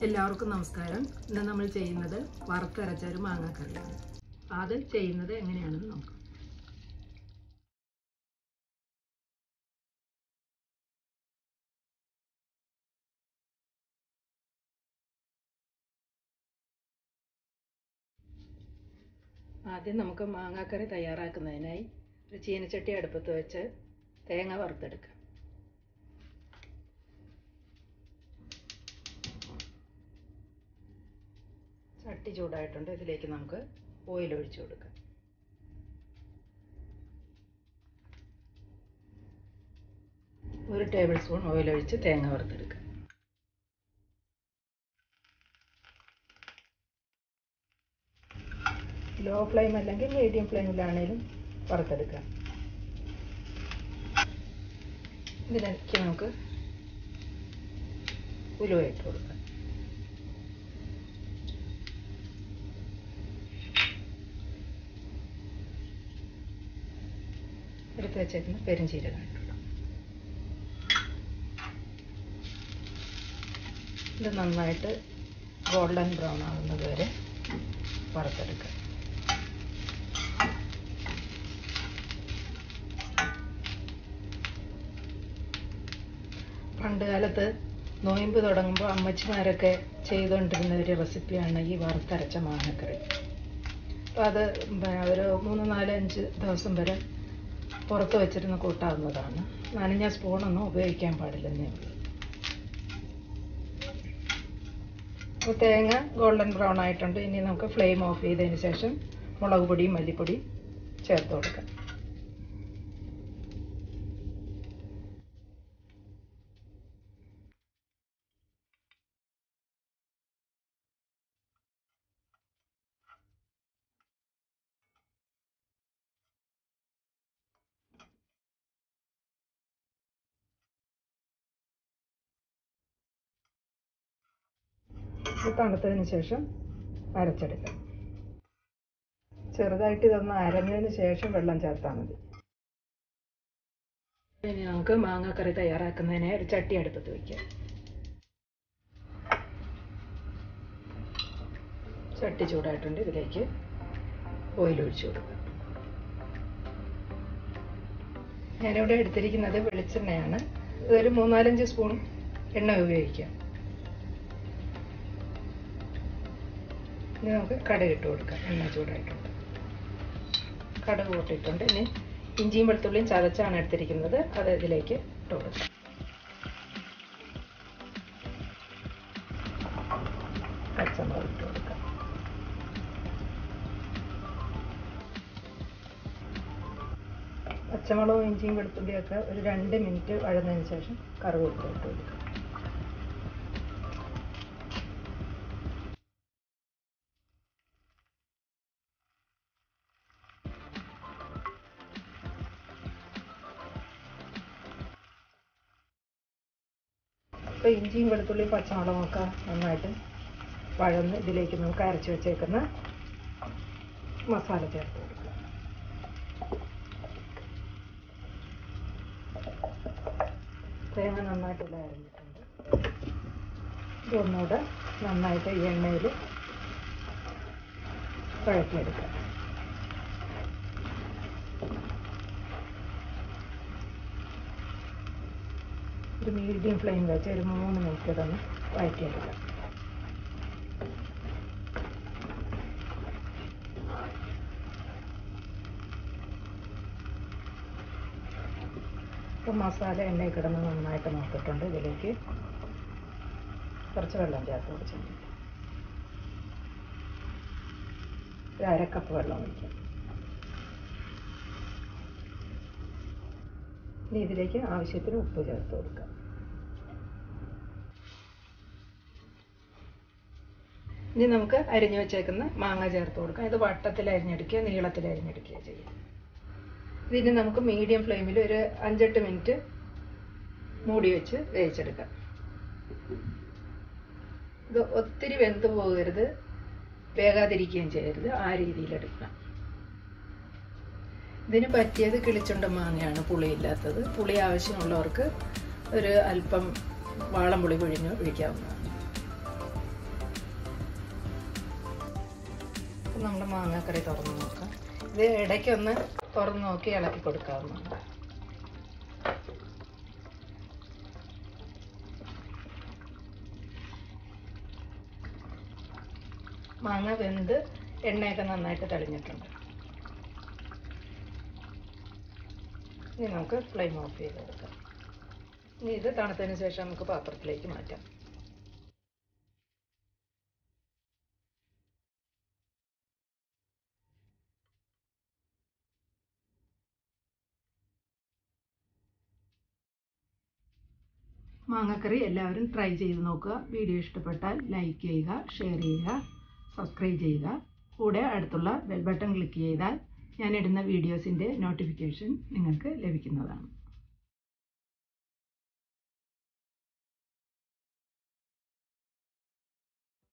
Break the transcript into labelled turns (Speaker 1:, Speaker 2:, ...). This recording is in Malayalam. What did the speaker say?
Speaker 1: എല്ലാവർക്കും നമസ്കാരം ഇന്ന് നമ്മൾ ചെയ്യുന്നത് വറുത്തരച്ച ഒരു മാങ്ങാക്കറിയാണ് അത് ചെയ്യുന്നത് എങ്ങനെയാണെന്ന് നോക്കാം ആദ്യം നമുക്ക് മാങ്ങാക്കറി തയ്യാറാക്കുന്നതിനായി ഒരു ചീനച്ചട്ടി അടുപ്പത്ത് വെച്ച് തേങ്ങ വറുത്തെടുക്കാം ചട്ടി ചൂടായിട്ടുണ്ട് ഇതിലേക്ക് നമുക്ക് ഓയിൽ ഒഴിച്ചു കൊടുക്കാം ഒരു ടേബിൾ സ്പൂൺ ഓയിൽ ഒഴിച്ച് തേങ്ങ വറുത്തെടുക്കാം ലോ ഫ്ലെയിം അല്ലെങ്കിൽ മീഡിയം ഫ്ലെയിമിലാണേലും വറുത്തെടുക്കാം ഇതിലേക്ക് നമുക്ക് ഉലുവ ഇട്ട് കൊടുക്കാം എടുത്ത് വെച്ചേക്കുന്ന പെരുംജീരകം ഇട്ടുള്ളൂ ഇത് നന്നായിട്ട് ഗോൾഡൻ ബ്രൗൺ ആകുന്നത് വരെ വറുത്തെടുക്കുക പണ്ട് കാലത്ത് നോയമ്പ് തുടങ്ങുമ്പോൾ അമ്മച്ചിമാരൊക്കെ ചെയ്തുകൊണ്ടിരുന്ന ഒരു റെസിപ്പിയാണ് ഈ വറുത്തരച്ച മാങ്ങക്കറി അപ്പോൾ അത് ഒരു മൂന്ന് നാല് അഞ്ച് ദിവസം വരെ പുറത്ത് വെച്ചിരുന്ന് കൂട്ടാവുന്നതാണ് നനഞ്ഞ സ്പൂണൊന്നും ഉപയോഗിക്കാൻ പാടില്ലെന്നേ ഉള്ളൂ അപ്പോൾ തേങ്ങ ഗോൾഡൻ ബ്രൗൺ ആയിട്ടുണ്ട് ഇനി നമുക്ക് ഫ്ലെയിം ഓഫ് ചെയ്തതിന് ശേഷം മുളക് പൊടിയും മല്ലിപ്പൊടിയും ചേർത്ത് കൊടുക്കാം ഇത് തണുത്തതിന് ശേഷം അരച്ചെടുക്കാം ചെറുതായിട്ട് ഇതൊന്ന് അരഞ്ഞതിന് ശേഷം വെള്ളം ചേർത്താൽ മതി ഇനി നമുക്ക് മാങ്ങാക്കറി തയ്യാറാക്കുന്നതിന് ഒരു ചട്ടി അടുപ്പത്ത് വയ്ക്കാം ചട്ടി ചൂടായിട്ടുണ്ട് ഇതിലേക്ക് ഓയിൽ ഒഴിച്ചു കൊടുക്കുക ഞാനിവിടെ എടുത്തിരിക്കുന്നത് വെളിച്ചെണ്ണയാണ് ഇതൊരു മൂന്നാലഞ്ച് സ്പൂൺ എണ്ണ ഉപയോഗിക്കാം ഇനി നമുക്ക് കടുക് ഇട്ട് കൊടുക്കാം എണ്ണ ചൂടായിട്ടുണ്ട് കടുക് പൊട്ടിയിട്ടുണ്ട് ഇനി ഇഞ്ചിയും വെളുത്തുള്ളിയും ചതച്ചാണ് എടുത്തിരിക്കുന്നത് അത് ഇതിലേക്ക് ഇട്ട് കൊടുക്കാം പച്ചമുളക് ഇട്ട് കൊടുക്കാം പച്ചമുളകും ഇഞ്ചിയും വെളുത്തുള്ളിയും ഒക്കെ ഒരു രണ്ട് മിനിറ്റ് വഴന്നതിന് ശേഷം കറുവേപ്പില ഇട്ട് കൊടുക്കാം അപ്പോൾ ഇഞ്ചിയും വെളുത്തുള്ളിയും പച്ചമുളകും ഒക്കെ നന്നായിട്ട് വഴന്ന് ഇതിലേക്ക് നമുക്ക് അരച്ച് വെച്ചേക്കുന്ന മസാല ചേർത്ത് കൊടുക്കുക തേങ്ങ നന്നായിട്ട് അരിഞ്ഞിട്ടുണ്ട് ഇതൊന്നുകൂടെ നന്നായിട്ട് ഈ എണ്ണയിൽ കുഴക്കിയെടുക്കാം ഒരു മീഡിയം ഫ്ലെയിം വെച്ച് ഒരു മൂന്ന് മിനിറ്റ് ഇതൊന്ന് വഴറ്റിയെടുക്കാം ഇപ്പം മസാല എണ്ണയിൽ കിടന്ന് നന്നായിട്ട് നോക്കിയിട്ടുണ്ട് ഇതിലേക്ക് കുറച്ച് വെള്ളം ചേർത്ത് കൊടുച്ചിട്ടുണ്ട് ഒരു അരക്കപ്പ് വെള്ളം ഒഴിക്കാം ഇനി ഇതിലേക്ക് ആവശ്യത്തിന് ഉപ്പ് ചേർത്ത് കൊടുക്കാം ഇനി നമുക്ക് അരിഞ്ഞു വെച്ചേക്കുന്ന മാങ്ങ ചേർത്ത് കൊടുക്കാം ഇത് വട്ടത്തിൽ അരിഞ്ഞെടുക്കുക നീളത്തിൽ അരിഞ്ഞെടുക്കുക ചെയ്യാം ഇതിന് നമുക്ക് മീഡിയം ഫ്ലെയിമിൽ ഒരു അഞ്ചെട്ട് മിനിറ്റ് മൂടി വെച്ച് വേവിച്ചെടുക്കാം ഇത് ഒത്തിരി വെന്ത് പോകരുത് വേകാതിരിക്കുകയും ചെയ്യരുത് ആ രീതിയിലെടുക്കണം ഇതിന് പറ്റിയത് കിളിച്ചുണ്ട മാങ്ങയാണ് പുളിയില്ലാത്തത് പുളി ആവശ്യമുള്ളവർക്ക് ഒരു അല്പം വാളംപുളി പിഴിഞ്ഞ് ഒഴിക്കാവുന്നതാണ് നമ്മുടെ മാങ്ങാക്കറി തുറന്ന് നോക്കാം ഇത് ഇടയ്ക്കൊന്ന് തുറന്ന് നോക്കി ഇളക്കി കൊടുക്കാവുന്നതാണ് മാങ്ങ വെന്ത് എണ്ണയൊക്കെ നന്നായിട്ട് തെളിഞ്ഞിട്ടുണ്ട് ഇനി നമുക്ക് ഫ്ലെയിം ഓഫ് ചെയ്ത് കൊടുക്കാം ഇനി ഇത് തണുത്തതിന് ശേഷം നമുക്ക് പാത്രത്തിലേക്ക് മാറ്റാം മാങ്ങക്കറി എല്ലാവരും ട്രൈ ചെയ്ത് നോക്കുക വീഡിയോ ഇഷ്ടപ്പെട്ടാൽ ലൈക്ക് ചെയ്യുക ഷെയർ ചെയ്യുക സബ്സ്ക്രൈബ് ചെയ്യുക കൂടെ അടുത്തുള്ള ബെൽ ബട്ടൺ ക്ലിക്ക് ചെയ്താൽ ഞാനിടുന്ന വീഡിയോസിൻ്റെ നോട്ടിഫിക്കേഷൻ നിങ്ങൾക്ക് ലഭിക്കുന്നതാണ്